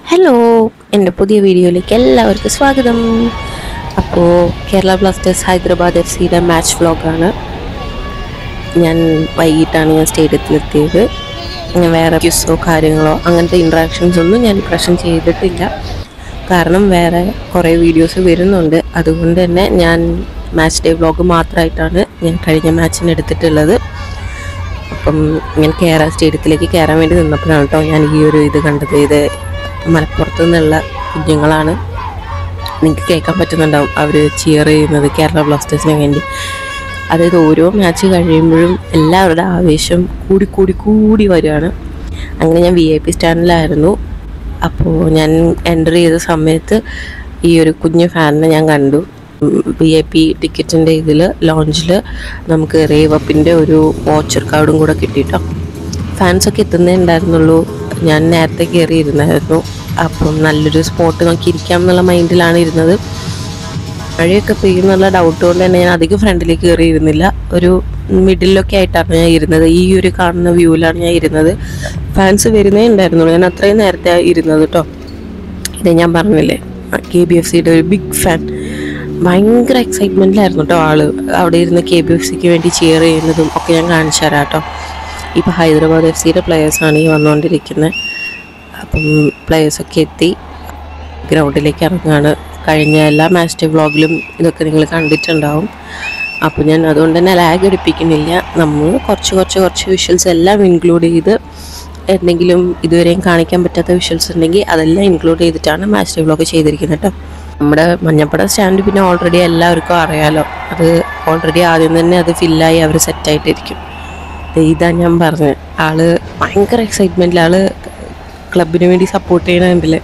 Hello എൻ്റെ പുതിയ വീഡിയോയിലേക്ക് എല്ലാവർക്കും സ്വാഗതം അപ്പോൾ കേരള ബ്ലാസ്റ്റേഴ്സ് ഹൈദരാബാദ് എഫ് സിയുടെ മാച്ച് വ്ളോഗാണ് ഞാൻ വൈകിട്ടാണ് ഞാൻ സ്റ്റേഡിയത്തിലെത്തിയത് ഞാൻ വേറെ ക്യൂസോ കാര്യങ്ങളോ അങ്ങനത്തെ ഇൻട്രാക്ഷൻസ് ഒന്നും ഞാൻ പ്രശ്നം ചെയ്തിട്ടില്ല കാരണം വേറെ കുറേ വീഡിയോസ് വരുന്നുണ്ട് അതുകൊണ്ട് തന്നെ ഞാൻ മാച്ച് ഡേ വ്ളോഗ് മാത്രമായിട്ടാണ് ഞാൻ കഴിഞ്ഞ മാച്ചിന് എടുത്തിട്ടുള്ളത് അപ്പം ഞാൻ കയറാൻ സ്റ്റേഡിയത്തിലേക്ക് കയറാൻ വേണ്ടി നിന്നപ്പോഴാണ് കേട്ടോ ഞാൻ ഈ ഒരു ഇത് കണ്ടത് ഇത് മലപ്പുറത്ത് നിന്നുള്ള കുഞ്ഞുങ്ങളാണ് നിങ്ങൾക്ക് കേൾക്കാൻ പറ്റുന്നുണ്ടാവും അവർ ചിയർ ചെയ്യുന്നത് കേരള ബ്ലാസ്റ്റേഴ്സിന് വേണ്ടി അതായത് ഓരോ മാച്ച് കഴിയുമ്പോഴും എല്ലാവരുടെ ആവേശം കൂടി കൂടി കൂടി വരികയാണ് അങ്ങനെ ഞാൻ വി ഐ പി സ്റ്റാൻഡിലായിരുന്നു അപ്പോൾ ഞാൻ എൻ്റർ ചെയ്ത സമയത്ത് ഈ ഒരു കുഞ്ഞു ഫാനിനെ ഞാൻ കണ്ടു വി ഐ പി ടിക്കറ്റിൻ്റെ ഇതിൽ ലോഞ്ചിൽ നമുക്ക് റേവപ്പിൻ്റെ ഒരു വാച്ചർ കാർഡും കൂടെ കിട്ടിയിട്ടോ ഫാൻസൊക്കെ എത്തുന്നേ ഉണ്ടായിരുന്നുള്ളൂ ഞാൻ നേരത്തെ കയറിയിരുന്നായിരുന്നു അപ്പം നല്ലൊരു സ്പോട്ട് നോക്കി ഇരിക്കാം എന്നുള്ള മൈൻഡിലാണ് ഇരുന്നത് മഴയൊക്കെ പെയ്യുന്നുള്ള ഡൗട്ട് കൊണ്ട് തന്നെ ഞാൻ അധികം ഫ്രണ്ടിലേക്ക് കയറിയിരുന്നില്ല ഒരു മിഡിലൊക്കെ ആയിട്ടാണ് ഞാൻ ഇരുന്നത് ഈ ഒരു കാണുന്ന വ്യൂവിലാണ് ഞാൻ ഇരുന്നത് ഫാൻസ് വരുന്നേ ഉണ്ടായിരുന്നുള്ളൂ ഞാൻ അത്രയും നേരത്തെ ഇരുന്നത് കേട്ടോ ഇത് ഞാൻ പറഞ്ഞില്ലേ കെ ബി എഫ് സിയുടെ ഒരു ബിഗ് ഫാൻ ഭയങ്കര എക്സൈറ്റ്മെൻറ്റിലായിരുന്നു കേട്ടോ ആള് അവിടെ ഇരുന്ന് കെ ബി എഫ് സിക്ക് വേണ്ടി ചെയർ ചെയ്യുന്നതും ഒക്കെ ഞാൻ കാണിച്ചു തരാം കേട്ടോ ഇപ്പോൾ ഹൈദരാബാദ് എഫ് സിയുടെ പ്ലെയേഴ്സാണ് ഈ വന്നുകൊണ്ടിരിക്കുന്നത് അപ്പം പ്ലെയേഴ്സൊക്കെ എത്തി ഗ്രൗണ്ടിലേക്ക് ഇറങ്ങുകയാണ് കഴിഞ്ഞ എല്ലാ മാച്ച് ഡേ വ്ളോഗിലും ഇതൊക്കെ നിങ്ങൾ കണ്ടിട്ടുണ്ടാവും അപ്പോൾ ഞാൻ അതുകൊണ്ട് തന്നെ ലാഗ് അടിപ്പിക്കുന്നില്ല നമ്മൾ കുറച്ച് കുറച്ച് കുറച്ച് വിഷ്വൽസ് എല്ലാം ഇൻക്ലൂഡ് ചെയ്ത് എന്തെങ്കിലും ഇതുവരെയും കാണിക്കാൻ പറ്റാത്ത വിഷ്വൽസ് ഉണ്ടെങ്കിൽ അതെല്ലാം ഇൻക്ലൂഡ് ചെയ്തിട്ടാണ് മാച്ച് ഡേ വ്ളോഗ് ചെയ്തിരിക്കുന്നത് കേട്ടോ നമ്മുടെ മഞ്ഞപ്പട സ്റ്റാൻഡ് പിന്നെ ഓൾറെഡി എല്ലാവർക്കും അറിയാലോ അത് ഓൾറെഡി ആദ്യം തന്നെ അത് ഫില്ലായി അവർ സെറ്റായിട്ടിരിക്കും ഇതാ ഞാൻ പറഞ്ഞത് ആള് ഭയങ്കര എക്സൈറ്റ്മെൻറ്റിൽ ആള് ക്ലബിന് വേണ്ടി സപ്പോർട്ട് ചെയ്യണുണ്ടല്ലേ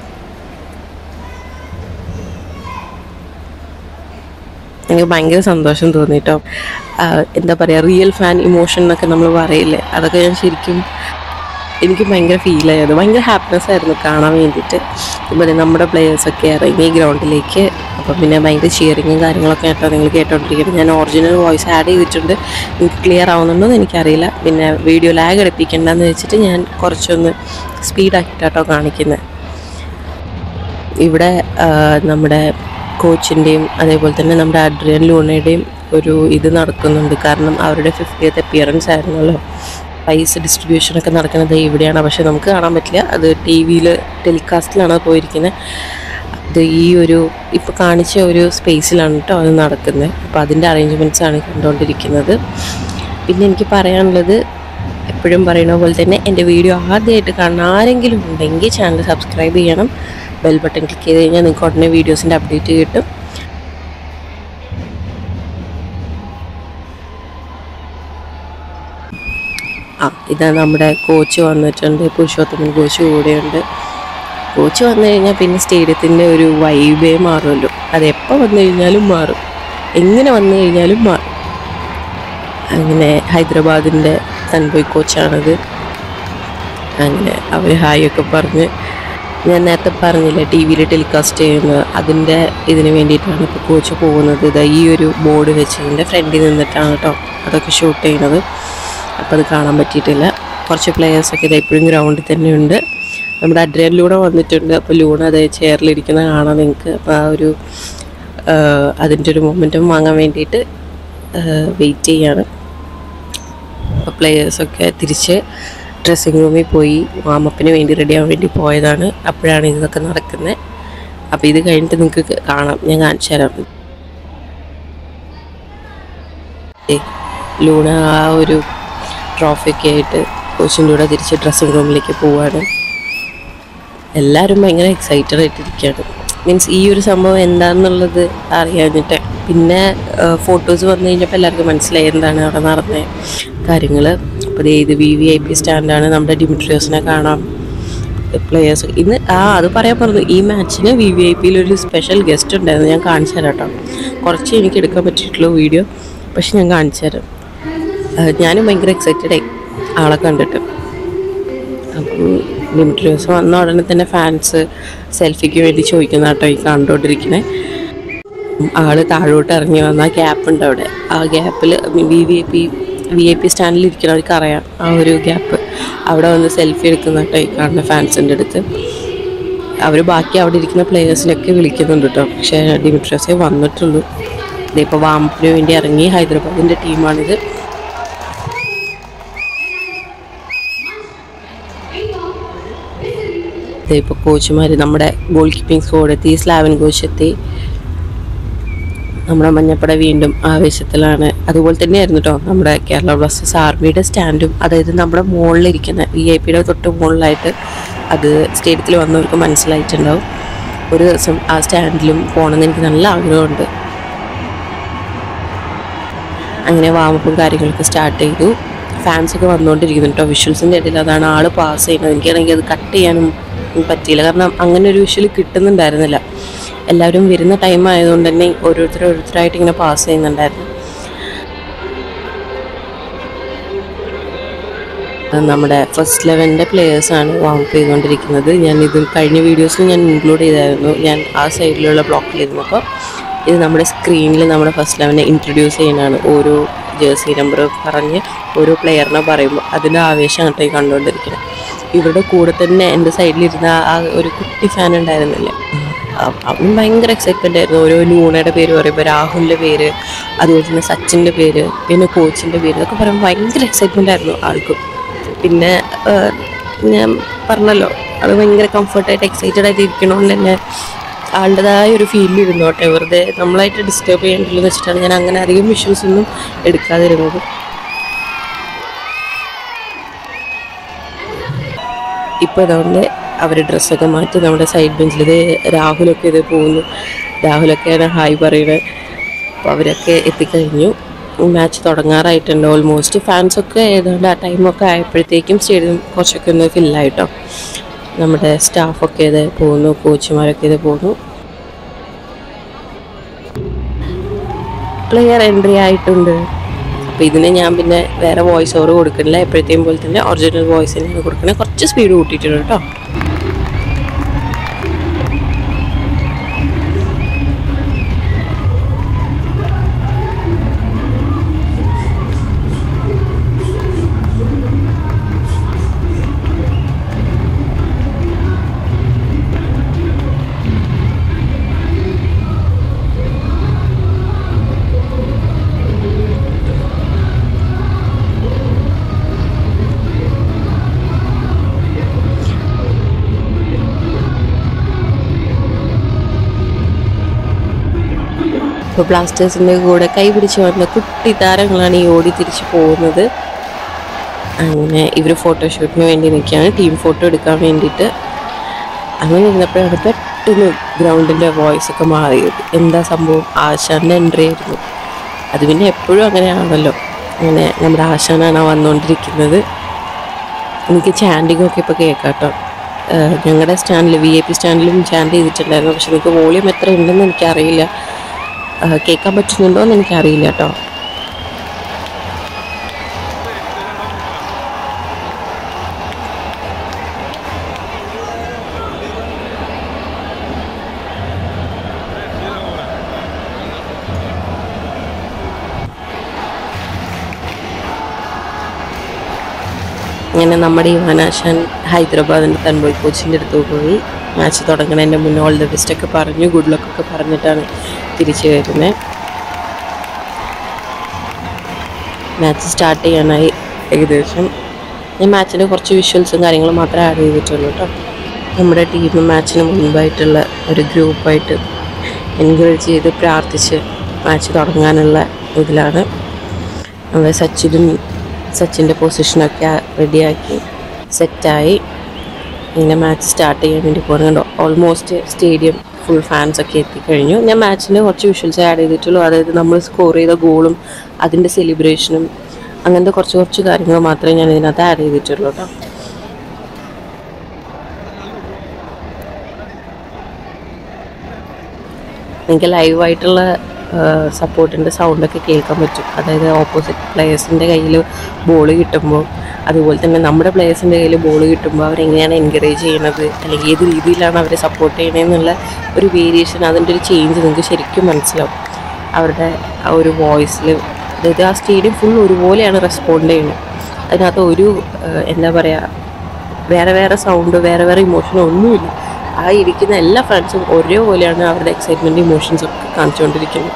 എനിക്ക് ഭയങ്കര സന്തോഷം തോന്നി കേട്ടോ എന്താ പറയുക റിയൽ ഫാൻ ഇമോഷൻ എന്നൊക്കെ നമ്മൾ പറയില്ലേ അതൊക്കെ ഞാൻ ശരിക്കും എനിക്ക് ഭയങ്കര ഫീൽ ആയത് ഭയങ്കര ഹാപ്പിനെസ് ആയിരുന്നു കാണാൻ വേണ്ടിയിട്ട് ഇപ്പം നമ്മുടെ പ്ലെയേഴ്സൊക്കെ ഇറങ്ങി ഗ്രൗണ്ടിലേക്ക് അപ്പം പിന്നെ ഭയങ്കര ഷിയറിങ്ങും കാര്യങ്ങളൊക്കെ ആയിട്ടോ നിങ്ങൾ കേട്ടോണ്ടിരിക്കുന്നത് ഞാൻ ഒറിജിനൽ വോയിസ് ആഡ് ചെയ്തിട്ടുണ്ട് നിങ്ങൾക്ക് ക്ലിയർ ആവുന്നുണ്ടോ എന്ന് എനിക്കറിയില്ല പിന്നെ വീഡിയോ ലാഗ് അടുപ്പിക്കണ്ടെന്ന് വെച്ചിട്ട് ഞാൻ കുറച്ചൊന്ന് സ്പീഡാക്കിയിട്ടാട്ടോ കാണിക്കുന്നത് ഇവിടെ ആ, നമ്മുടെ കോച്ചിൻ്റെയും അതേപോലെ തന്നെ നമ്മുടെ അഡ്രിയൻ ലൂണയുടെയും ഒരു ഇത് നടക്കുന്നുണ്ട് കാരണം അവരുടെ ഫിഫ്റ്റിയത്ത് അപ്പിയറൻസ് ആയിരുന്നല്ലോ പൈസ ഡിസ്ട്രിബ്യൂഷനൊക്കെ നടക്കുന്നത് ഇവിടെയാണ് പക്ഷെ നമുക്ക് കാണാൻ പറ്റില്ല അത് ടി വിയിൽ ടെലികാസ്റ്റിലാണ് അത് പോയിരിക്കുന്നത് അത് ഈ ഒരു ഇപ്പോൾ കാണിച്ച ഒരു സ്പേസിലാണ് കേട്ടോ അത് നടക്കുന്നത് അപ്പോൾ അതിൻ്റെ അറേഞ്ച്മെൻറ്റ്സ് ആണ് കണ്ടുകൊണ്ടിരിക്കുന്നത് പിന്നെ എനിക്ക് പറയാനുള്ളത് എപ്പോഴും പറയുന്ന പോലെ തന്നെ എൻ്റെ വീഡിയോ ആദ്യമായിട്ട് കാണുന്ന ആരെങ്കിലും ഉണ്ടെങ്കിൽ ചാനൽ സബ്സ്ക്രൈബ് ചെയ്യണം ബെൽ ബട്ടൺ ക്ലിക്ക് ചെയ്ത് കഴിഞ്ഞാൽ നിങ്ങൾക്ക് ഉടനെ വീഡിയോസിൻ്റെ അപ്ഡേറ്റ് കിട്ടും ആ ഇതാ നമ്മുടെ കോച്ച് വന്നിട്ടുണ്ട് പുരുഷോത്തമൻ കോച്ച് കൂടെയുണ്ട് കോച്ച് വന്നു കഴിഞ്ഞാൽ പിന്നെ സ്റ്റേഡിയത്തിൻ്റെ ഒരു വൈബേ മാറുമല്ലോ അത് എപ്പോൾ വന്നു കഴിഞ്ഞാലും മാറും എങ്ങനെ വന്നു കഴിഞ്ഞാലും മാറും അങ്ങനെ ഹൈദരാബാദിൻ്റെ തൻപോയ് കോച്ചാണത് അങ്ങനെ അവർ ഹായ് ഒക്കെ പറഞ്ഞ് ഞാൻ നേരത്തെ പറഞ്ഞില്ലേ ടി വിയിൽ ടെലികാസ്റ്റ് ചെയ്യുന്നത് അതിൻ്റെ ഇതിന് വേണ്ടിയിട്ടാണ് ഇപ്പോൾ കോച്ച് പോകുന്നത് ഇതാ ഈ ഒരു ബോർഡ് വെച്ച് ഇതിൻ്റെ ഫ്രണ്ടിൽ നിന്നിട്ടാണ് കേട്ടോ അതൊക്കെ ഷൂട്ട് ചെയ്യുന്നത് അപ്പോൾ അത് കാണാൻ പറ്റിയിട്ടില്ല കുറച്ച് പ്ലെയേഴ്സൊക്കെ ഇത് ഇപ്പോഴും ഗ്രൗണ്ടിൽ തന്നെയുണ്ട് നമ്മുടെ അഡ്രിയൻ ലൂണ വന്നിട്ടുണ്ട് അപ്പോൾ ലൂണ അതേ ചെയറിലിരിക്കുന്ന കാണാം നിങ്ങൾക്ക് അപ്പോൾ ആ ഒരു അതിൻ്റെ ഒരു മൊമെൻറ്റം വാങ്ങാൻ വേണ്ടിയിട്ട് വെയിറ്റ് ചെയ്യാണ് അപ്പോൾ പ്ലെയേഴ്സൊക്കെ തിരിച്ച് ഡ്രസ്സിങ് റൂമിൽ പോയി വാമപ്പിന് വേണ്ടി റെഡി ആവാൻ വേണ്ടി പോയതാണ് അപ്പോഴാണ് ഇതൊക്കെ നടക്കുന്നത് അപ്പോൾ ഇത് കഴിഞ്ഞിട്ട് നിങ്ങൾക്ക് കാണാം ഞാൻ കാണിച്ചു തരാം ദേ, ലൂണ ആ ഒരു ട്രോഫിയൊക്കെ ആയിട്ട് കോച്ചിൻ്റെ കൂടെ തിരിച്ച് ഡ്രസ്സിങ് റൂമിലേക്ക് പോവാണ് എല്ലാവരും ഭയങ്കര എക്സൈറ്റഡ് ആയിട്ടിരിക്കുകയാണ് മീൻസ് ഈ ഒരു സംഭവം എന്താണെന്നുള്ളത് അറിയാഞ്ഞിട്ട് പിന്നെ ഫോട്ടോസ് വന്നു കഴിഞ്ഞപ്പോൾ എല്ലാവർക്കും മനസ്സിലായി എന്താണ് അവിടെ നടന്ന കാര്യങ്ങൾ അപ്പോൾ ദേ ഇത് വി വി ഐ പി സ്റ്റാൻഡാണ് നമ്മുടെ ഡിമിട്രിയോസിനെ കാണാം പ്ലെയേഴ്സ് ഇന്ന് ആ അത് പറയാൻ പറഞ്ഞു ഈ മാച്ചിന് വി വി ഐ പിയിൽ ഒരു സ്പെഷ്യൽ ഗസ്റ്റ് ഉണ്ടായിരുന്നു ഞാൻ കാണിച്ചു തരാം കേട്ടോ കുറച്ച് എനിക്ക് എടുക്കാൻ പറ്റിയിട്ടുള്ള വീഡിയോ പക്ഷെ ഞാൻ കാണിച്ചു തരാം ആ, ഞാനും ഭയങ്കര എക്സൈറ്റഡ് ആയി ആളെ കണ്ടിട്ട് അപ്പം ലിമിറ്റഡ് വന്ന ഉടനെ തന്നെ ഫാൻസ് സെൽഫിക്ക് വേണ്ടി ചോദിക്കുന്ന കേട്ടോ ഈ കണ്ടുകൊണ്ടിരിക്കണേ ആള് താഴോട്ട് ഇറങ്ങി വന്ന ആ ഗ്യാപ്പ് ഉണ്ട് അവിടെ ആ ഗ്യാപ്പിൽ V V I P V I P സ്റ്റാൻഡിൽ ഇരിക്കുന്നവർക്ക് അറിയാം ആ ഒരു ഗ്യാപ്പ് അവിടെ വന്ന് സെൽഫി എടുക്കുന്ന കേട്ടോ ഈ കാണുന്ന ഫാൻസിൻ്റെ അടുത്ത് അവർ ബാക്കി അവിടെ ഇരിക്കുന്ന പ്ലേയേഴ്സിനൊക്കെ വിളിക്കുന്നുണ്ട് കേട്ടോ പക്ഷേ ഡിമിട്രിയോസേ വന്നിട്ടുള്ളൂ ഇതിപ്പോൾ വാമപ്പിന് വേണ്ടി ഇറങ്ങി ഹൈദരാബാദിൻ്റെ ടീമാണിത് ഇപ്പോൾ കോച്ചുമാർ നമ്മുടെ ഗോൾ കീപ്പിംഗ് സ്കോഡ് എത്തി സ്ലാവൻ കോച്ച് എത്തി നമ്മുടെ മഞ്ഞപ്പട വീണ്ടും ആവേശത്തിലാണ് അതുപോലെ തന്നെയായിരുന്നു കേട്ടോ നമ്മുടെ കേരള ബ്ലാസ്റ്റേഴ്സ് ആർമിയുടെ സ്റ്റാൻഡും അതായത് നമ്മുടെ മുകളിലിരിക്കുന്ന വി ഐ പിയുടെ തൊട്ട് മുകളിലായിട്ട് അത് സ്റ്റേഡിയത്തിൽ വന്നവർക്ക് മനസ്സിലായിട്ടുണ്ടാവും ഒരു ദിവസം ആ സ്റ്റാൻഡിലും പോകണമെന്ന് എനിക്ക് നല്ല ആഗ്രഹമുണ്ട് അങ്ങനെ വാമപ്പും കാര്യങ്ങളൊക്കെ സ്റ്റാർട്ട് ചെയ്തു ഫാൻസൊക്കെ വന്നുകൊണ്ടിരിക്കുന്നു കേട്ടോ വിഷ്വൽസിൻ്റെ ഇടയിൽ അതാണ് ആൾ പാസ് ചെയ്യുന്നത് എനിക്കാണെങ്കിൽ അത് കട്ട് ചെയ്യാനും പറ്റിയില്ല കാരണം അങ്ങനെ ഒരു വിഷ്വൽ കിട്ടുന്നുണ്ടായിരുന്നില്ല എല്ലാവരും വരുന്ന ടൈം ആയതുകൊണ്ട് തന്നെ ഓരോരുത്തർ ഓരോരുത്തരായിട്ട് ഇങ്ങനെ പാസ് ചെയ്യുന്നുണ്ടായിരുന്നു അത് നമ്മുടെ ഫസ്റ്റ് ലെവൻ്റെ പ്ലേയേഴ്സാണ് വാമപ്പ് ചെയ്തുകൊണ്ടിരിക്കുന്നത് ഞാൻ ഇത് കഴിഞ്ഞ വീഡിയോസിൽ ഞാൻ ഇൻക്ലൂഡ് ചെയ്തായിരുന്നു ഞാൻ ആ സൈഡിലുള്ള ബ്ലോക്കിലിരുന്നപ്പോൾ ഇത് നമ്മുടെ സ്ക്രീനിൽ നമ്മുടെ ഫസ്റ്റ് ലെവനെ ഇൻട്രൊഡ്യൂസ് ചെയ്യുന്നതാണ് ഓരോ ജേഴ്സി നമ്പർ പറഞ്ഞ് ഓരോ പ്ലെയറിനെ പറയുമ്പോൾ അതിൻ്റെ ആവേശം കേട്ടോ ഈ കണ്ടുകൊണ്ടിരിക്കുന്നത് ഇവരുടെ കൂടെ തന്നെ എൻ്റെ സൈഡിലിരുന്ന ആ ഒരു കുട്ടി ഫാൻ ഉണ്ടായിരുന്നില്ലേ അ- അവൻ ഭയങ്കര എക്സൈറ്റ്മെൻ്റ് ആയിരുന്നു ഓരോ ലൂണയുടെ പേര് പറയുമ്പോൾ രാഹുലിൻ്റെ പേര് അതുപോലെ തന്നെ സച്ചിൻ്റെ പേര് പിന്നെ കോച്ചിൻ്റെ പേര് ഇതൊക്കെ പറയുമ്പോൾ ഭയങ്കര എക്സൈറ്റ്മെൻ്റ് ആയിരുന്നു ആൾക്കും പിന്നെ ആ, ഞാൻ പറഞ്ഞല്ലോ അത് ഭയങ്കര കംഫർട്ടായിട്ട് എക്സൈറ്റഡ് ആയിട്ട് ഇരിക്കണോണ്ട് തന്നെ ആളുടേതായ ഒരു ഫീലിൽ ഇരുന്നോട്ടെ വെറുതെ നമ്മളായിട്ട് ഡിസ്റ്റർബ് ചെയ്യണ്ടല്ലോ എന്ന് വെച്ചിട്ടാണ് ഞാൻ അങ്ങനെ അധികം വിഷ്വൽസ് ഒന്നും എടുക്കാതിരുന്നത് ഇപ്പോൾ അതുകൊണ്ട് അവർ ഡ്രസ്സൊക്കെ മാറ്റി നമ്മുടെ സൈഡ് ബെഞ്ചിൽ ഇത് രാഹുലൊക്കെ ഇത് പോകുന്നു രാഹുലൊക്കെയാണ് ഹായ് പറയുന്നത് അപ്പോൾ അവരൊക്കെ എത്തിക്കഴിഞ്ഞു മാച്ച് തുടങ്ങാറായിട്ടുണ്ട് ഓൾമോസ്റ്റ് ഫാൻസൊക്കെ ഏതാണ്ട് ആ ടൈമൊക്കെ ആയപ്പോഴത്തേക്കും സ്റ്റേഡിയം കുറച്ചൊക്കെ ഒന്ന് ഫില്ലായിട്ടോ നമ്മുടെ സ്റ്റാഫൊക്കെ ഇത് പോകുന്നു കോച്ചുമാരൊക്കെ ഇത് പോകുന്നു പ്ലെയർ എൻട്രി ആയിട്ടുണ്ട് അപ്പോൾ ഇതിന് ഞാൻ പിന്നെ വേറെ വോയിസ് ഓവർ കൊടുക്കണില്ല എപ്പോഴത്തെയും പോലെ തന്നെ ഒറിജിനൽ വോയിസ് തന്നെയാണ് കൊടുക്കണത് കുറച്ച് സ്പീഡ് കൂട്ടിയിട്ടുണ്ട് കേട്ടോ ഇപ്പോൾ ബ്ലാസ്റ്റേഴ്സിൻ്റെ കൂടെ കൈപിടിച്ച് വന്ന കുട്ടി താരങ്ങളാണ് ഈ ഓടി തിരിച്ച് പോകുന്നത് അങ്ങനെ ഇവർ ഫോട്ടോഷൂട്ടിന് വേണ്ടി നിൽക്കുകയാണ് ടീം ഫോട്ടോ എടുക്കാൻ വേണ്ടിയിട്ട് അങ്ങനെ ഇരുന്നപ്പോഴാണ് പെട്ടെന്ന് ഗ്രൗണ്ടിൻ്റെ വോയിസ് ഒക്കെ മാറിയത് എന്താ സംഭവം ആശാൻ്റെ എൻട്രി ആയിരുന്നു അത് പിന്നെ എപ്പോഴും അങ്ങനെയാണല്ലോ അങ്ങനെ നമ്മുടെ ആശാനാണ് വന്നുകൊണ്ടിരിക്കുന്നത് എനിക്ക് ചാൻഡിങ് ഒക്കെ ഇപ്പോൾ കേൾക്കാം കേട്ടോ ഞങ്ങളുടെ സ്റ്റാൻഡിൽ വി ഐ പി സ്റ്റാൻഡിലും ചാൻഡ് ചെയ്തിട്ടുണ്ടായിരുന്നു പക്ഷെ എനിക്ക് വോളിയം എത്ര ഉണ്ടെന്ന് എനിക്കറിയില്ല ആ, കേൾക്കാൻ പറ്റുന്നുണ്ടോ എന്ന് എനിക്കറിയില്ല കേട്ടോ അങ്ങനെ നമ്മുടെ യുവാനാശാൻ ഹൈദരാബാദിൻ്റെ തൻബോയ് കോച്ചിൻ്റെ അടുത്ത് പോയി മാച്ച് തുടങ്ങുന്നതിൻ്റെ മുന്നേ ഓൾ ദ ബെസ്റ്റ് ഒക്കെ പറഞ്ഞു ഗുഡ് ലക്ക് ഒക്കെ പറഞ്ഞിട്ടാണ് തിരിച്ചു വരുന്നത് മാച്ച് സ്റ്റാർട്ട് ചെയ്യാനായി ഏകദേശം ഞാൻ മാച്ചിൻ്റെ കുറച്ച് വിഷ്വൽസും കാര്യങ്ങളും മാത്രമേ ആഡ് ചെയ്തിട്ടുള്ളൂ കേട്ടോ നമ്മുടെ ടീം മാച്ചിന് മുൻപായിട്ടുള്ള ഒരു ഗ്രൂപ്പായിട്ട് എൻകറേജ് ചെയ്ത് പ്രാർത്ഥിച്ച് മാച്ച് തുടങ്ങാനുള്ള ഇതിലാണ് നമ്മുടെ സച്ചിനും സച്ചിൻ്റെ പൊസിഷനൊക്കെ റെഡിയാക്കി സെറ്റായി ഇങ്ങനെ മാച്ച് സ്റ്റാർട്ട് ചെയ്യാൻ വേണ്ടി പോകുന്നുണ്ട് ഓൾമോസ്റ്റ് സ്റ്റേഡിയം ഫുൾ ഫാൻസ് ഒക്കെ എത്തിക്കഴിഞ്ഞു ഞാൻ മാച്ചിൻ്റെ കുറച്ച് വിഷ്വൽസ് ആഡ് ചെയ്തിട്ടുള്ളൂ അതായത് നമ്മൾ സ്കോർ ചെയ്ത ഗോളും അതിൻ്റെ സെലിബ്രേഷനും അങ്ങനത്തെ കുറച്ച് കുറച്ച് കാര്യങ്ങൾ മാത്രമേ ഞാൻ ഇതിനകത്ത് ആഡ് ചെയ്തിട്ടുള്ളൂ കേട്ടോ നിങ്ങൾക്ക് ലൈവായിട്ടുള്ള സപ്പോർട്ടിൻ്റെ സൗണ്ടൊക്കെ കേൾക്കാൻ പറ്റും അതായത് ഓപ്പോസിറ്റ് പ്ലേയേഴ്സിൻ്റെ കയ്യിൽ ബോൾ കിട്ടുമ്പോൾ അതുപോലെ തന്നെ നമ്മുടെ പ്ലേയേഴ്സിൻ്റെ കയ്യിൽ ബോൾ കിട്ടുമ്പോൾ അവരെങ്ങനെയാണ് എൻകറേജ് ചെയ്യണത് അല്ലെങ്കിൽ ഏത് രീതിയിലാണ് അവരെ സപ്പോർട്ട് ചെയ്യണതെന്നുള്ള ഒരു വേരിയേഷൻ അതിൻ്റെ ഒരു ചേഞ്ച് നിങ്ങൾക്ക് ശരിക്കും മനസ്സിലാവും അവരുടെ ആ ഒരു വോയിസിൽ അതായത് ആ സ്റ്റേഡിയം ഫുൾ ഒരുപോലെയാണ് റെസ്പോണ്ട് ചെയ്യുന്നത് അതിനകത്ത് ഒരു ആ, എന്താ പറയുക വേറെ വേറെ സൗണ്ട് വേറെ വേറെ ഇമോഷനോ ഒന്നുമില്ല ആ ഇരിക്കുന്ന എല്ലാ ഫ്രണ്ട്സും ഒരേപോലെയാണ് അവരുടെ എക്സൈറ്റ്മെൻറ്റ് ഇമോഷൻസ് ഒക്കെ കാണിച്ചുകൊണ്ടിരിക്കുന്നത്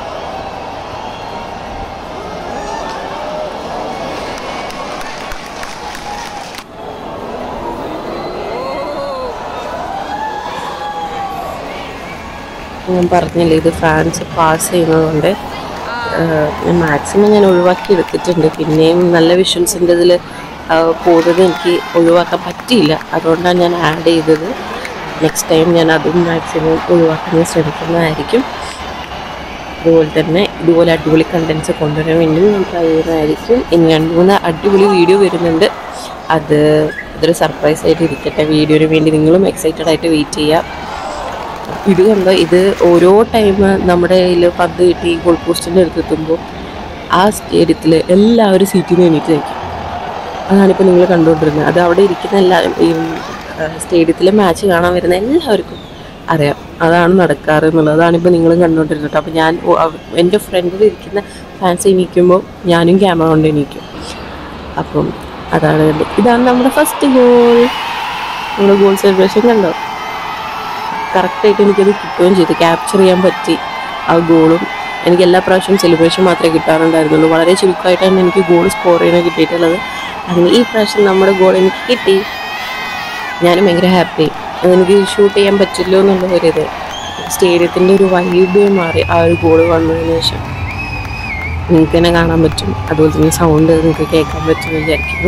ഞാൻ പറഞ്ഞില്ലേ ഇത് ഫാൻസ് പാസ് ചെയ്യുന്നതുകൊണ്ട് ഞാൻ മാക്സിമം ഞാൻ ഒഴിവാക്കി എടുത്തിട്ടുണ്ട് പിന്നെയും നല്ല വിഷ്വൽസിൻ്റെ ഇതിൽ പോകുന്നത് എനിക്ക് ഒഴിവാക്കാൻ പറ്റിയില്ല അതുകൊണ്ടാണ് ഞാൻ ആഡ് ചെയ്തത് നെക്സ്റ്റ് ടൈം ഞാൻ അതും മാക്സിമം ഒഴിവാക്കാൻ ശ്രമിക്കുന്നതായിരിക്കും അതുപോലെ തന്നെ ഇതുപോലെ അടിപൊളി കണ്ടൻസ് കൊണ്ടുവരാൻ വേണ്ടി ഞാൻ ട്രൈ ചെയ്യുന്നതായിരിക്കും ഇനി രണ്ട് മൂന്ന് അടിപൊളി വീഡിയോ വരുന്നുണ്ട് അത് അതൊരു സർപ്രൈസ് ആയിട്ട് ഇരിക്കട്ടെ വീഡിയോന് വേണ്ടി നിങ്ങളും എക്സൈറ്റഡ് ആയിട്ട് വെയിറ്റ് ചെയ്യുക ഇത് കണ്ടോ ഇത് ഓരോ ടൈം നമ്മുടെ കയ്യിൽ പന്ത് കിട്ടി ഗോൾ പോസ്റ്റിൻ്റെ അടുത്തെത്തുമ്പോൾ ആ സ്റ്റേഡിയത്തിൽ എല്ലാവരും സീറ്റിൽ നിന്ന് എണീറ്റ് നിൽക്കും അതാണിപ്പോൾ നിങ്ങൾ കണ്ടുകൊണ്ടിരുന്നത് അത് അവിടെ ഇരിക്കുന്ന എല്ലാ ഈ സ്റ്റേഡിയത്തിലെ മാച്ച് കാണാൻ വരുന്ന എല്ലാവർക്കും അറിയാം അതാണ് നടക്കാറ് എന്നുള്ളത് അതാണിപ്പോൾ നിങ്ങളും കണ്ടുകൊണ്ടിരുന്നത് അപ്പോൾ ഞാൻ ഓ- അവ- എൻ്റെ ഫ്രണ്ടിൽ ഇരിക്കുന്ന ഫാൻസ് എണീക്കുമ്പോൾ ഞാനും ക്യാമറ കൊണ്ട് എണീക്കും അപ്പം അതാണ് ഇത്. ഇതാണ് നമ്മുടെ ഫസ്റ്റ് ഗോൾ നമ്മുടെ ഗോൾ സെലിബ്രേഷൻ കണ്ടോ കറക്റ്റായിട്ട് എനിക്കത് കിട്ടുകയും ചെയ്തു ക്യാപ്ചർ ചെയ്യാൻ പറ്റി ആ ഗോളും എനിക്ക് എല്ലാ പ്രാവശ്യവും സെലിബ്രേഷൻ മാത്രമേ കിട്ടാറുണ്ടായിരുന്നുള്ളൂ വളരെ ചുരുക്കമായിട്ടാണ് എനിക്ക് ഗോൾ സ്കോർ ചെയ്യാൻ കിട്ടിയിട്ടുള്ളത് അങ്ങനെ ഈ പ്രാവശ്യം നമ്മുടെ ഗോൾ എനിക്ക് കിട്ടി ഞാനും ഭയങ്കര ഹാപ്പി അതെനിക്ക് ഷൂട്ട് ചെയ്യാൻ പറ്റില്ലോ എന്നുള്ള ഒരു ഇത് സ്റ്റേഡിയത്തിൻ്റെ ഒരു വൈബ് മാറി ആ ഒരു ഗോൾ വന്നതിന് ശേഷം നിങ്ങൾക്ക് തന്നെ കാണാൻ പറ്റും അതുപോലെ തന്നെ സൗണ്ട് നിങ്ങൾക്ക് കേൾക്കാൻ പറ്റുമെന്ന് വിചാരിക്കുന്നു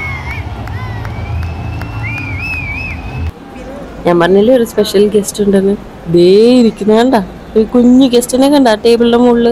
ഞാൻ പറഞ്ഞില്ലേ ഒരു സ്പെഷ്യൽ ഗസ്റ്റ് ഉണ്ടെന്ന് ദേ ഇരിക്കുന്ന കണ്ട ഒരു കുഞ്ഞു ഗസ്റ്റിനെ കണ്ട ടേബിളിന്റെ മുകളിൽ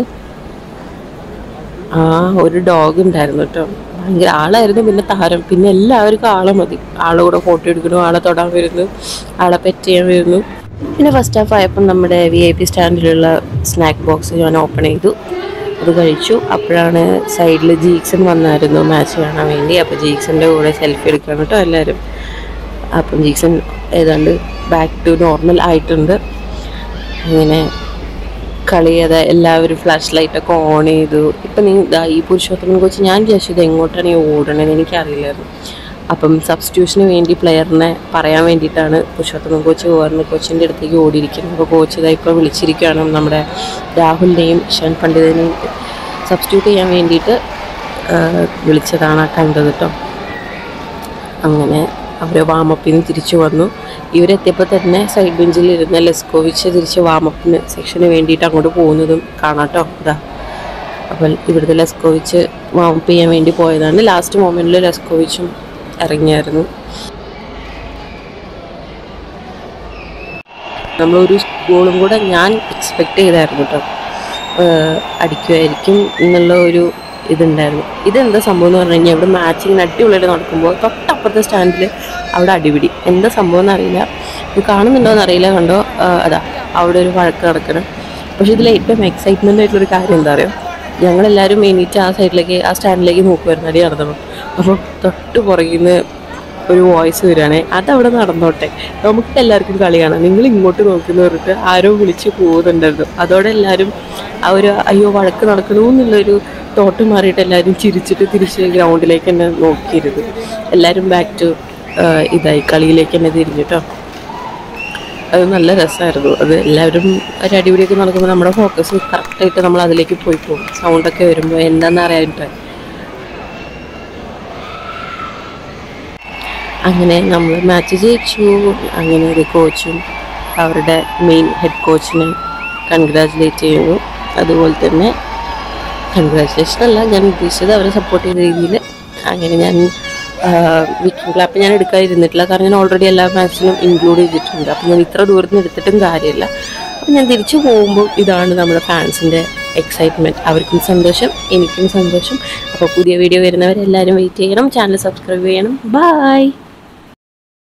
ആ ഒരു ഡോഗ് ഉണ്ടായിരുന്നു കേട്ടോ ഭയങ്കര ആളായിരുന്നു പിന്നെ താരം പിന്നെ എല്ലാവർക്കും ആളെ മതി ആളെ കൂടെ ഫോട്ടോ എടുക്കുന്നു ആളെ തൊടാൻ വരുന്നു ആളെ പെറ്റ് ചെയ്യാൻ വരുന്നു പിന്നെ ഫസ്റ്റ് ഹാഫ് ആയപ്പോൾ നമ്മുടെ വി ഐ പി സ്റ്റാൻഡിലുള്ള സ്നാക്ക് ബോക്സ് ഞാൻ ഓപ്പൺ ചെയ്തു അത് കഴിച്ചു അപ്പോഴാണ് സൈഡിൽ ജീക്സൺ വന്നായിരുന്നു മാച്ച് കാണാൻ വേണ്ടി അപ്പോൾ ജീക്സന്റെ കൂടെ സെൽഫി എടുക്കണം കേട്ടോ എല്ലാവരും അപ്പം ജീക്സൺ ഏതാണ്ട് ബാക്ക് ടു നോർമൽ ആയിട്ടുണ്ട് അങ്ങനെ കളി അത് എല്ലാവരും ഫ്ലാഷ് ലൈറ്റൊക്കെ ഓൺ ചെയ്തു ഇപ്പം നീ ദാ ഈ പുരുഷോത്തമനെ കുറിച്ച് ഞാൻ വിചാരിച്ചു ഇത് എങ്ങോട്ടാണ് ഈ ഓടണതെന്ന് എനിക്കറിയില്ലായിരുന്നു അപ്പം സബ്സ്റ്റിറ്റ്യൂഷന് വേണ്ടി പ്ലെയറിനെ പറയാൻ വേണ്ടിയിട്ടാണ് പുരുഷോത്തമൻ കോച്ച് പറഞ്ഞ് കോച്ചിൻ്റെ അടുത്തേക്ക് ഓടിയിരിക്കുന്നത് അപ്പോൾ കോച്ച് ഇതാ ഇപ്പോൾ വിളിച്ചിരിക്കുകയാണ് നമ്മുടെ രാഹുലിനെയും ഷൻ പണ്ഡിതനെയും സബ്സ്റ്റിറ്റ്യൂട്ട് ചെയ്യാൻ വേണ്ടിയിട്ട് ആ, വിളിച്ചതാണ് ആ കണ്ടത് കേട്ടോ അങ്ങനെ അവർ വാമപ്പിൽ നിന്ന് തിരിച്ചു വന്നു ഇവരെത്തിയപ്പോൾ തന്നെ സൈഡ് ബെഞ്ചിൽ ഇരുന്ന ലെസ്കോവിച്ച് തിരിച്ച് വാമപ്പിന് സെക്ഷന് വേണ്ടിയിട്ട് അങ്ങോട്ട് പോകുന്നതും കാണാം കേട്ടോ ഇതാ അപ്പോൾ ഇവിടുത്തെ ലെസ്കോവിച്ച് വാമപ്പ് ചെയ്യാൻ വേണ്ടി പോയതാണ് ലാസ്റ്റ് മൊമെൻറ്റിൽ ലെസ്കോവിച്ചും ഇറങ്ങിയായിരുന്നു നമ്മളൊരു ഗോളും കൂടെ ഞാൻ എക്സ്പെക്റ്റ് ചെയ്തായിരുന്നു കേട്ടോ ഏഹ് അടിക്കുമായിരിക്കും എന്നുള്ള ഒരു ഇതുണ്ടായിരുന്നു ഇതെന്താ സംഭവം എന്ന് പറഞ്ഞു കഴിഞ്ഞാൽ ഇവിടെ മാച്ചിങ് അടിപൊളിയായിട്ട് നടക്കുമ്പോൾ തൊട്ടപ്പുറത്തെ സ്റ്റാൻഡിൽ അവിടെ അടിപിടി എന്താ സംഭവം എന്നറിയില്ല ഇത് കാണുന്നുണ്ടോ എന്നറിയില്ല കണ്ടോ ഏഹ് അതാ അവിടെ ഒരു വഴക്ക് നടക്കണം പക്ഷെ ഇതിൽ ഏറ്റവും എക്സൈറ്റ്മെൻ്റ് ആയിട്ടുള്ളൊരു കാര്യം എന്താ അറിയോ ഞങ്ങളെല്ലാവരും എണീറ്റ് ആ സൈഡിലേക്ക് ആ സ്റ്റാൻഡിലേക്ക് നോക്കുമായിരുന്നു അടി നടന്നപ്പോൾ അപ്പോൾ തൊട്ട് പുറകിൽ നിന്ന് ഒരു വോയിസ് വരികയാണെ അതവിടെ നടന്നോട്ടെ നമുക്ക് എല്ലാവർക്കും കളി കാണാം നിങ്ങൾ ഇങ്ങോട്ട് നോക്കുന്ന പറഞ്ഞിട്ട് ആരോ വിളിച്ച് പോകുന്നുണ്ടായിരുന്നു അതോടെ എല്ലാവരും ആ ഒരു അയ്യോ വഴക്ക് നടക്കണു എന്നുള്ളൊരു തോട്ട് മാറിയിട്ട് എല്ലാവരും ചിരിച്ചിട്ട് തിരിച്ച് ഗ്രൗണ്ടിലേക്ക് തന്നെ നോക്കിയിരുന്നു എല്ലാവരും ബാക്ക് ടു ഇതായി കളിയിലേക്ക് തന്നെ തിരിഞ്ഞിട്ടോ അത് നല്ല രസമായിരുന്നു അത് എല്ലാവരും ഒരു അടിപിടിയൊക്കെ നടക്കുമ്പോൾ നമ്മുടെ ഫോക്കസ് കറക്റ്റായിട്ട് നമ്മൾ അതിലേക്ക് പോയി പോകും സൗണ്ടൊക്കെ വരുമ്പോൾ എന്താണെന്ന് അറിയാനിട്ട് അങ്ങനെ നമ്മൾ മാച്ച് ജയിച്ചു അങ്ങനെ ഒരു കോച്ചും അവരുടെ മെയിൻ ഹെഡ് കോച്ചിനെ കൺഗ്രാജുലേറ്റ് ചെയ്യുന്നു അതുപോലെ തന്നെ കൺഗ്രാജുലേഷൻ അല്ല ഞാൻ ഉദ്ദേശിച്ചത് അവരെ സപ്പോർട്ട് ചെയ്ത രീതിയിൽ അങ്ങനെ ഞാൻ വിക്കിംഗ് ക്ലാപ്പ് ഞാൻ എടുക്കാതിരുന്നിട്ടില്ല കാരണം ഞാൻ ഓൾറെഡി എല്ലാ മാച്ചിലും ഇൻക്ലൂഡ് ചെയ്തിട്ടുണ്ട് അപ്പം ഞാൻ ഇത്ര ദൂരത്ത് നിന്ന് എടുത്തിട്ടും കാര്യമില്ല അപ്പം ഞാൻ തിരിച്ചു പോകുമ്പോൾ ഇതാണ് നമ്മുടെ ഫാൻസിൻ്റെ എക്സൈറ്റ്മെൻറ്റ് അവർക്കും സന്തോഷം എനിക്കും സന്തോഷം അപ്പോൾ പുതിയ വീഡിയോ വരുന്നവരെല്ലാവരും വെയിറ്റ് ചെയ്യണം ചാനൽ സബ്സ്ക്രൈബ് ചെയ്യണം ബായ്